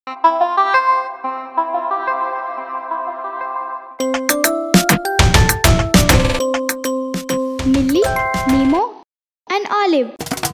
Milli Nemo and olive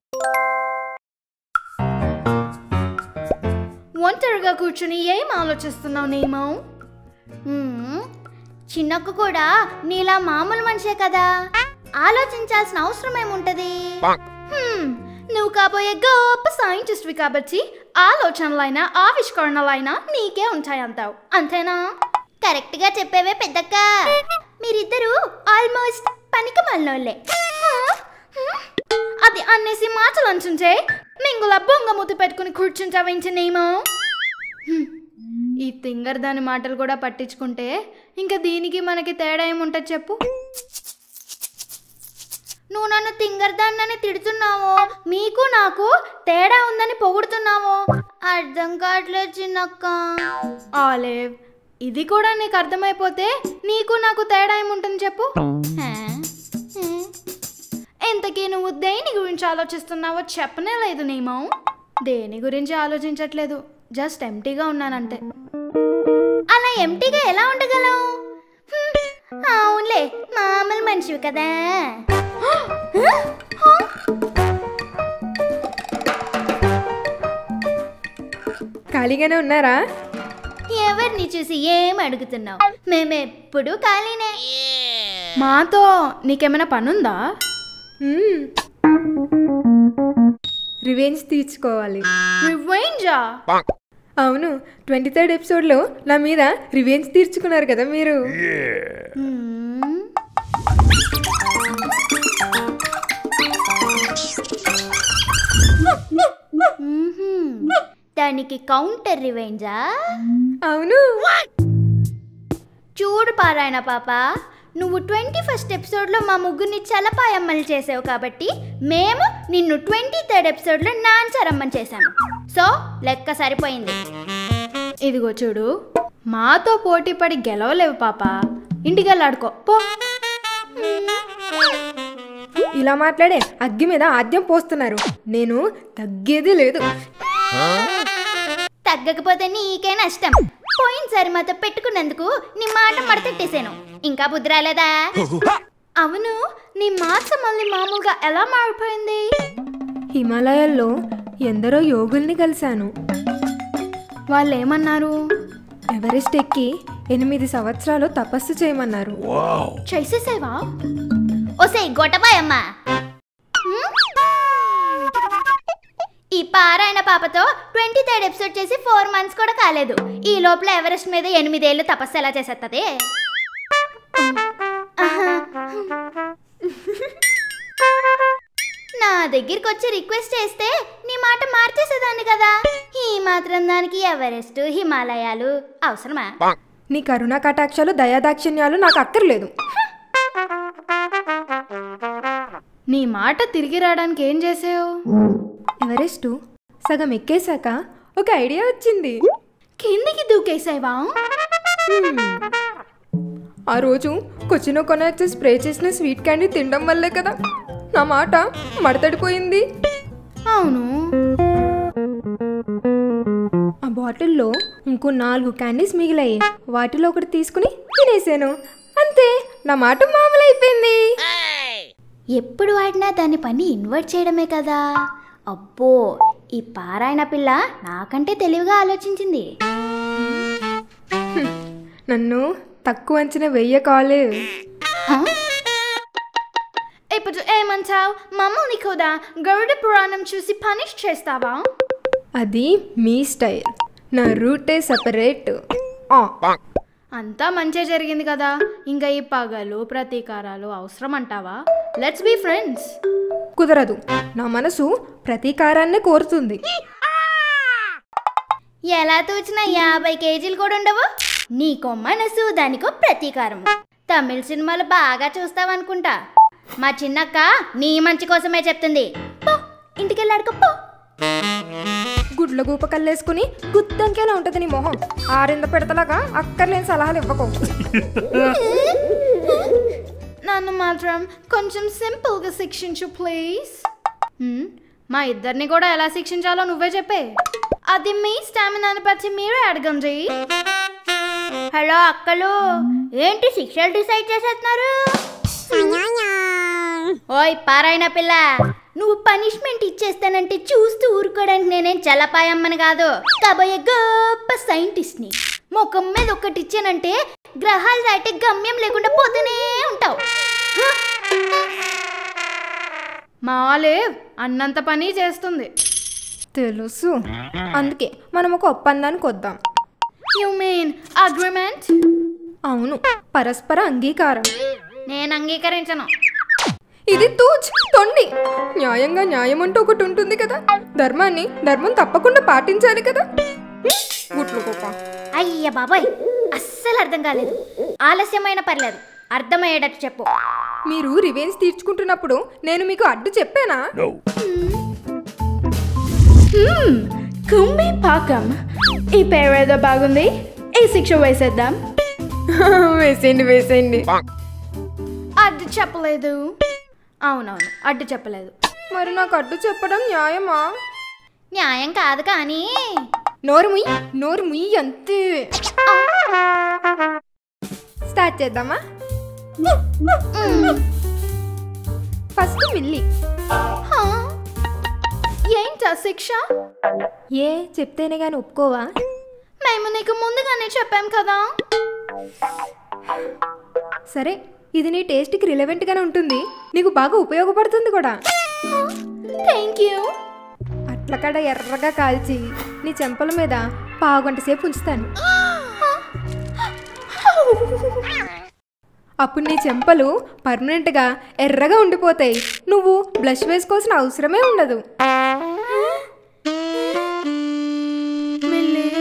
ఒంటరిగా కూర్చుని ఏం ఆలోచిస్తున్నావు నేమో మ్మ్. చిన్నక్క కూడా నీలా మామూలు మనిషే కదా ఆలోచించాల్సిన అవసరం ఏముంటది హ్మ్, నువ్వు కాబోయే గొప్ప సైంటిస్ట్వి కాబట్టి ఆలోచనలైనా ఆవిష్కరణలైనా నీకే ఉంటాయంటావు అంతేనా కరెక్ట్ గా చెప్పేవే పెద్దక్క మీరిద్దరూ ఆల్మోస్ట్ పనికి మళ్ళోళ్ళే అది అన్నేసి మాటలు అంటుంటే మింగుల బొంగ మూతి పెట్టుకుని కూర్చుంటావేంటి నేమో హ్మ్, ఈ తింగర్ దాని మాటలు కూడా పట్టించుకుంటే ఇంకా దీనికి మనకి తేడా ఏముంటుంది చెప్పు నువ్వు నన్ను తింగరదాన్నని తిడుతున్నావో మీకు నాకు తేడా ఉందని పొగుడుతున్నావో అర్థం కావట్లేదు చిన్నక్క ఆలేవ్ ఇది కూడా నీకు అర్థమైపోతే నీకు నాకు తేడా ఏముంటుంది చెప్పు హా? హ్మ్. ఎంతకీ నువ్వు దేని గురించి ఆలోచిస్తున్నావో చెప్పనే లేదు నేమో దేని గురించి ఆలోచించట్లేదు జస్ట్ ఎంటీగా ఉన్నానంటే అలా ఎంటీగా ఎలా ఉండగలవు హ్మ్. అవునులే మామూలు మనిషివి కదా ఖాళీగానే ఉన్నారా ఎవరిని చూసి ఏం అడుగుతున్నావు మేమెప్పుడు ఖాళీనే మాతో నీకేమైనా పనుందా మ్మ్. రివెంజ్ తీర్చుకోవాలి రివెంజా అవును ట్వంటీ థర్డ్ ఎపిసోడ్లో నా మీద రివెంజ్ తీర్చుకున్నారు కదా మీరు హ్మ్. మ్మ్హ్మ్. దానికి కౌంటర్ రివెంజా అవును చూడు పారాయణ పాప నువ్వు ట్వంటీ ఫస్ట్ ఎపిసోడ్లో మా ముగ్గురిని చలపాయమ్మలు చేసావు కాబట్టి మేము నిన్ను ట్వంటీ థర్డ్ ఎపిసోడ్లో నాన్సరమ్మని చేశాము సో లెక్క సరిపోయింది ఇదిగో చూడు మాతో పోటీ పడి గెలవలేవు పాప ఇంటికి వెళ్ళాడుకో పో ఇలా మాట్లాడే అగ్గి మీద ఆద్యం పోస్తున్నారు నేను తగ్గేది లేదు తగ్గకపోతే నీకే నష్టం పోయినసారి మాతో పెట్టుకున్నందుకు నీ మాట మడతెట్టేశాను ఇంకా బుద్ధి రాలేదా అవును నీ మాట మళ్ళీ మామూలుగా ఎలా మారిపోయింది హిమాలయాల్లో ఎందరో యోగుల్ని కలిశాను వాళ్ళు ఏమన్నారు ఎవరెస్ట్ ఎక్కి ఎనిమిది సంవత్సరాలు తపస్సు చేయమన్నారు చేసేసేవా ఒసే గొట్టబాయమ్మ ఈ పారాయణ పాపతో ట్వంటీ థర్డ్ ఎపిసోడ్ చేసి ఫోర్ మంత్స్ కూడా కాలేదు ఈ లోపల ఎవరెస్ట్ మీద ఎనిమిదేళ్ళు తపస్సు ఎలా చేసేస్తుంది నా దగ్గరికి వచ్చి రిక్వెస్ట్ చేస్తే నీ మాట మార్చేసేదాన్ని కదా ఈ మాత్రం దానికి ఎవరెస్ట్ హిమాలయాలు అవసరమా నీ కరుణా కటాక్షాలు దయాదాక్షిణ్యాలు నాకు అక్కర్లేదు నీ మాట తిరిగి రావడానికి ఏం చేసావు ఎవరెస్టు సగం ఎక్కేశాక ఒక ఐడియా వచ్చింది కిందికి దూకేసావా హ్మ్. ఆ రోజు కొచ్చినో కొనొచ్చి స్ప్రే చేసిన స్వీట్ క్యాండీ తినడం వల్లే కదా నా మాట మడతడిపోయింది అవును ఆ బాటిల్లో ఇంకో నాలుగు క్యాండీస్ మిగిలాయి వాటిలో ఒకటి తీసుకుని తినేసాను అంతే నా మాట మామూలు అయిపోయింది ఎప్పుడు వాడినా దాని పని ఇన్వర్ట్ చేయడమే కదా అబ్బో ఈ పారాయణ పిల్ల నాకంటే తెలివిగా ఆలోచించింది నన్ను తక్కువ అంచనా వెయ్యకాలే హ? ఇప్పుడు ఏమంటావు మమ్మల్ని కూడా గరుడ పురాణం చూసి పనిష్ చేస్తావా అది మీ స్టైల్ నా రూటే సపరేట్ అంతా మంచే జరిగింది కదా ఇంకా ఈ పగలు ప్రతీకారాలు అవసరం అంటావా లెట్స్ బీ ఫ్రెండ్స్ కుదరదు నా మనసు ప్రతీకారాన్నే కోరుతుంది ఎలా తూచిన యాభై కేజీలు కూడా ఉండవు నీకో మనసు దానికో ప్రతీకారం తమిళ సినిమాలు బాగా చూస్తావనుకుంటా మా చిన్నక్క నీ మంచి కోసమే చెప్తుంది పో ఇంటికెళ్ళాడుకో పో గుడ్ల గూప కల్లేసుకుని గుత్తంకేలా ఉంటుంది నీ మొహం ఆరింద పెడతలాగా అక్కర్లేని సలహాలు ఇవ్వకు నన్ను మాత్రం కొంచెం సింపుల్గా శిక్షించు ప్లీజ్ మా ఇద్దరిని కూడా ఎలా శిక్షించాలో నువ్వే చెప్పే అది మీ స్టామినాని బట్టి మీరే అడగండి హలో అక్కలు ఏంటి శిక్షలు డిసైడ్ చేసేస్తున్నారు ఓయ్ పారాయణ పిల్ల నువ్వు పనిష్మెంట్ ఇచ్చేస్తానంటే చూస్తూ ఊరుకోవడానికి నేనేం చల్లపాయమ్మని కాదు కాబోయే గొప్ప సైంటిస్ట్ని ముఖం మీద ఒకటి ఇచ్చానంటే గ్రహాలు దాటి గమ్యం లేకుండా పోతూనే ఉంటావు హ! మా ఆలివ్ అన్నంత పని చేస్తుంది తెలుసు అందుకే మనం ఒక ఒప్పందానికి వద్దాం యు మీన్ అగ్రిమెంట్ అవును పరస్పర అంగీకారం నేను అంగీకరించను ఇది తూచ్ తొండి న్యాయంగా న్యాయం అంటూ ఒకటి ఉంటుంది కదా ధర్మాన్ని ధర్మం తప్పకుండా పాటించాలి కదా గుట్లు గొప్ప అయ్య బాబాయ్ అస్సలు అర్థం కాలేదు ఆలస్యమైన పర్లేదు అర్థమయ్యేటట్టు చెప్పు మీరు రివెంజ్ తీర్చుకుంటున్నప్పుడు నేను మీకు అడ్డు చెప్పానా కుంభి పాకం ఈ పేరు ఏదో బాగుంది ఈ శిక్ష వేసేద్దాం వేసేయండి వేసేయండి అడ్డు చెప్పలేదు అవునవును అడ్డు చెప్పలేదు మరి నాకు అడ్డు చెప్పడం న్యాయమా న్యాయం కాదు కానీ నోరు ముయ్యి నోరు ముయ్యి అంతే స్టార్ట్ చేద్దామా ఫస్ట్ మిల్లి హా? ఏంటా శిక్ష ఏ చెప్తేనే కానీ ఒప్పుకోవా మేము నీకు ముందుగానే చెప్పాం కదా సరే ఇది నీ టేస్ట్కి రిలవెంట్గానే ఉంటుంది నీకు బాగా ఉపయోగపడుతుంది కూడా థ్యాంక్ యూ అట్ల కడ ఎర్రగా కాల్చి నీ చెంపల మీద పావుగంట సేపు ఉంచుతాను అప్పుడు నీ చెంపలు పర్మనెంట్గా ఎర్రగా ఉండిపోతాయి నువ్వు బ్లష్ వేసుకోవాల్సిన అవసరమే ఉండదు మిల్లి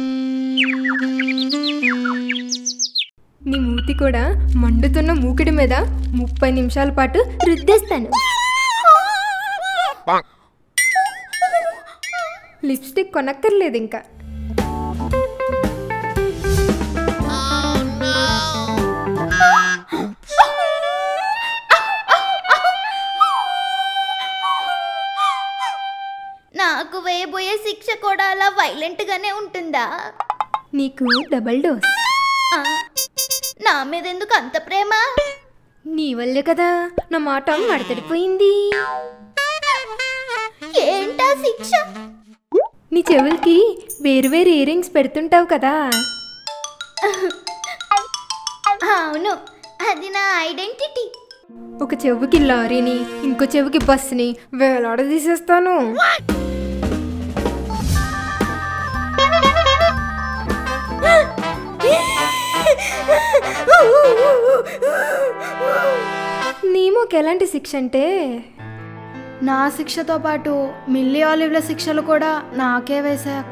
నీ మూతి కూడా మండుతున్న మూకిడి మీద ముప్పై నిమిషాల పాటు రుద్దేస్తాను లిప్స్టిక్ కొనక్కర్లేదు ఇంకా నాకు వేయబోయే శిక్ష కూడా అలా వైలెంట్ గానే ఉంటుందా నీకు డబల్ డోస్ ఆ, నా మీద ఎందుకు అంత ప్రేమ నీ వల్లే కదా నా మాట మడతడిపోయింది ఏంటా శిక్ష నీ చెవులకి వేరు వేరు ఇయర్ రింగ్స్ పెడుతుంటావు కదా అవును అది నా ఐడెంటిటీ ఒక చెవుకి లారీని ఇంకో చెవుకి బస్సుని వేలాడ తీసేస్తాను నీమోకి ఎలాంటి శిక్ష అంటే నా శిక్షతో పాటు మిల్లీ ఆలివ్ల శిక్షలు కూడా నాకే వేసాయక్క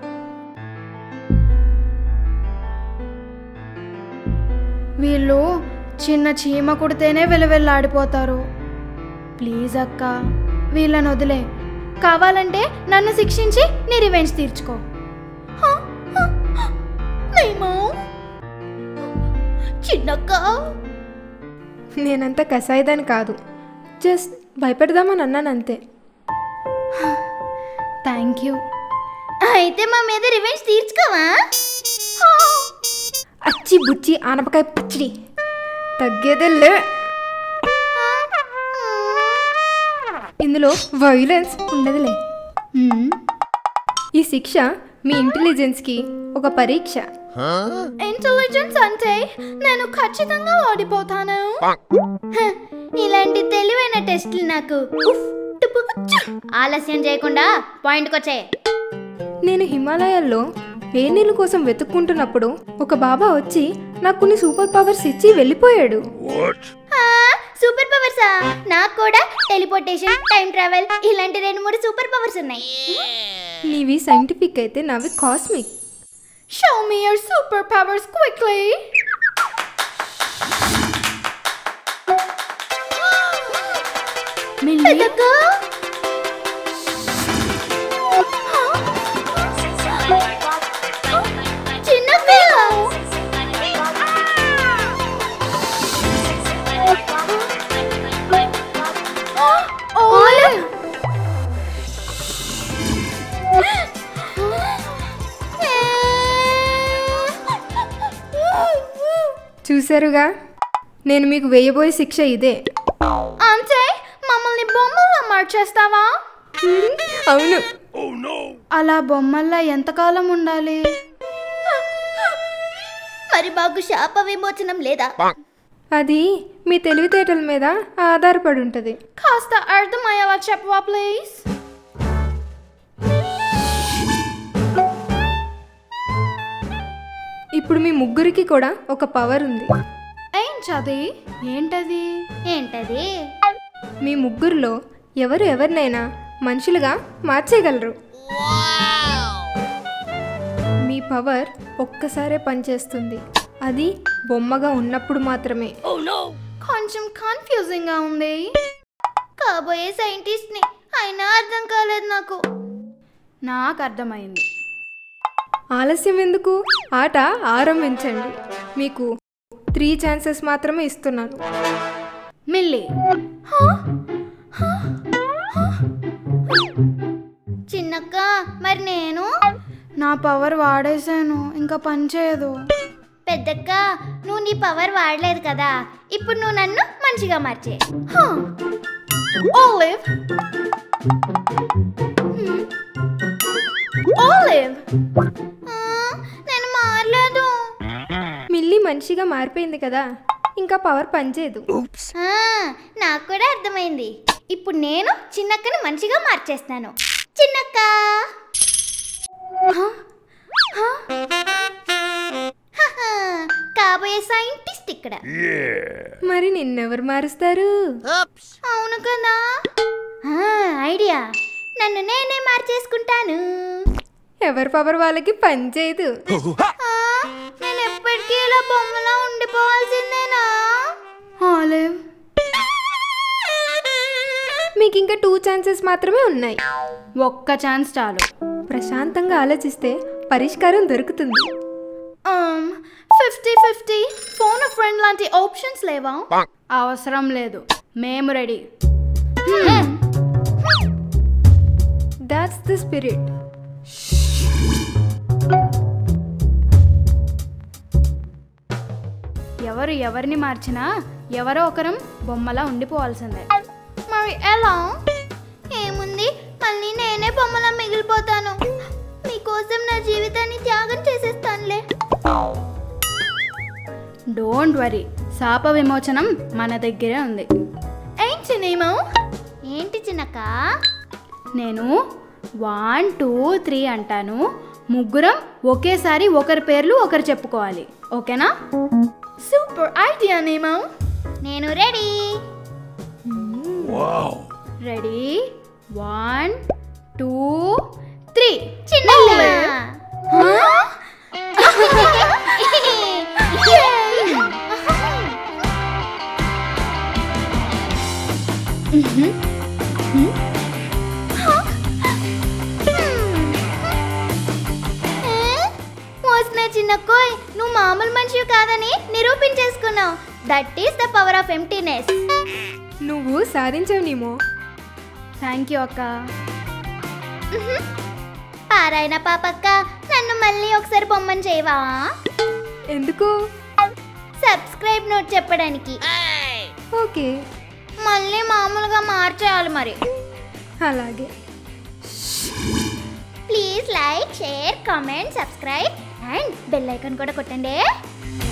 వీళ్ళు చిన్న చీమ కుడితేనే వెలువెల్లాడిపోతారు ప్లీజ్ అక్క వీళ్ళని వదిలే కావాలంటే నన్ను శిక్షించి నీ రివెంజ్ తీర్చుకో హ, హ, హ. నేమో చిన్నక్క నేనంత కసాయిదాని కాదు జస్ట్ భయపెడదామని అన్నాను అంతే థ్యాంక్ యూ అయితే మా మీద రివెంజ్ తీర్చుకోవా అచ్చి బుచ్చి ఆనపకాయ పచ్చడి తగ్గేదేలే ఇందులో వైలెన్స్ ఉండదులే ఈ శిక్ష మీ ఇంటెలిజెన్స్కి ఒక పరీక్ష ఇంటెలిజెన్స్ అంటే నేను ఖచ్చితంగా ఓడిపోతాను హ, ఇలాంటి తెలివైన టెస్టులు నాకు ఉఫ్, టుపు, చ్చు. ఆలస్యం చేయకుండా పాయింట్కి వచ్చాయి నేను హిమాలయాల్లో వేనీళ్ళ కోసం వెతుక్కుంటున్నప్పుడు ఒక బాబా వచ్చి నాకు కొన్ని సూపర్ పవర్స్ ఇచ్చి వెళ్ళిపోయాడు ఆ, సూపర్ పవర్సా నాకు కూడా టెలిపోర్టేషన్ టైం ట్రావెల్ ఇలాంటి రెండు మూడు సూపర్ పవర్స్ ఉన్నాయి నీవి సైంటిఫిక్ అయితే నావి cosmic show me your superpowers quickly Milly పెద్దక్క చిన్నక్క ఓలివ్ చూశారుగా నేను మీకు వేయబోయే శిక్ష ఇదే అంటే మమ్మల్ని బొమ్మల్లా మార్చేస్తావా హ్మ్, అవును అలా బొమ్మల్లా ఎంతకాలం ఉండాలి మరి మాకు శాప విమోచనం లేదా అది మీ తెలివితేటల మీద ఆధారపడి ఉంటుంది కాస్త అర్థమయ్యేలా చెప్పవా ప్లీజ్ ఇప్పుడు మీ ముగ్గురికి కూడా ఒక పవర్ ఉంది ఏం చది ఏంటది ఏంటది మీ ముగ్గురులో ఎవరు ఎవరినైనా మనుషులుగా మార్చేయగలరు మీ పవర్ ఒక్కసారే పనిచేస్తుంది అది బొమ్మగా ఉన్నప్పుడు మాత్రమే కొంచెం కన్ఫ్యూజింగ్ గా ఉంది కాబోయే సైంటిస్ట్ ని అయినా అర్థం కాలేదు నాకు నాకు అర్థమైంది ఆలస్యం ఎందుకు ఆట ఆరంభించండి మీకు త్రీ ఛాన్సెస్ మాత్రమే ఇస్తున్నాను మిల్లి చిన్నక్క మరి నేను నా పవర్ వాడేశాను ఇంకా పని చేయదు పెద్దక్క నువ్వు నీ పవర్ వాడలేదు కదా ఇప్పుడు నువ్వు నన్ను మంచిగా మార్చే ఓలివ్ ఓలివ్ ఆ, నేను మారలేదు మిల్లి మనిషిగా మారిపోయింది కదా ఇంకా పవర్ పనిచేయదు ఆ, నాకు కూడా అర్థమైంది ఇప్పుడు నేను చిన్నక్కని మంచిగా మార్చేస్తాను చిన్నక్క హహ, కాబోయే సైంటిస్ట్ ఇక్కడ మరి నిన్నెవరు మారుస్తారు అవును కదా ఆ, ఐడియా నన్ను నేనే మార్చేసుకుంటాను ఎవరి పవర్ వాళ్ళకి పనిచేయదు ఆ, నేను ఎప్పటికీ ఇలా బొమ్మలా ఉండిపోవాల్సిందేనా ఆలివ్ మీకు ఇంకా టూ ఛాన్సెస్ మాత్రమే ఉన్నాయి ఒక్క ఛాన్స్ చాలు ప్రశాంతంగా ఆలోచిస్తే పరిష్కారం దొరుకుతుంది ఫిఫ్టీ ఫిఫ్టీ ఫోన్ ఫ్రెండ్ లాంటి ఆప్షన్స్ లేవా అవసరం లేదు మేము రెడీ దాట్స్ ద స్పిరిట్ ఎవరు ఎవరిని మార్చినా ఎవరో ఒకరం బొమ్మలా ఉండిపోవాల్సిందే మరి ఎలా ఏముంది మళ్ళీ నేనే బొమ్మలా మిగిలిపోతాను మీకోసం నా జీవితాన్ని త్యాగం చేసేస్తానులే డోంట్ వరీ శాప విమోచనం మన దగ్గరే ఉంది ఏంటి నేమో ఏంటి చిన్నక్క నేను వన్ టూ త్రీ అంటాను ముగ్గురం ఒకేసారి ఒకరి పేర్లు ఒకరు చెప్పుకోవాలి ఓకేనా సూపర్ ఐడియా నేమో నేను ready ready one two three చిన్నక్క వస్తున్నా చిన్నక్కోయ్ నువ్వు మామూలు మనిషి కాదని నిరూపించేసుకున్నావు that is the power of emptiness నువ్వు సాధించావు నీమో థ్యాంక్ యూ అక్క పారాయణ పాపక్క నన్ను మళ్ళీ ఒకసారి బొమ్మని చేయవా ఎందుకు సబ్స్క్రైబ్ నోట్ చెప్పడానికి ఓకే మళ్ళీ మామూలుగా మార్చేయాలి మరి అలాగే please like share comment subscribe and bell icon కూడా కొట్టండి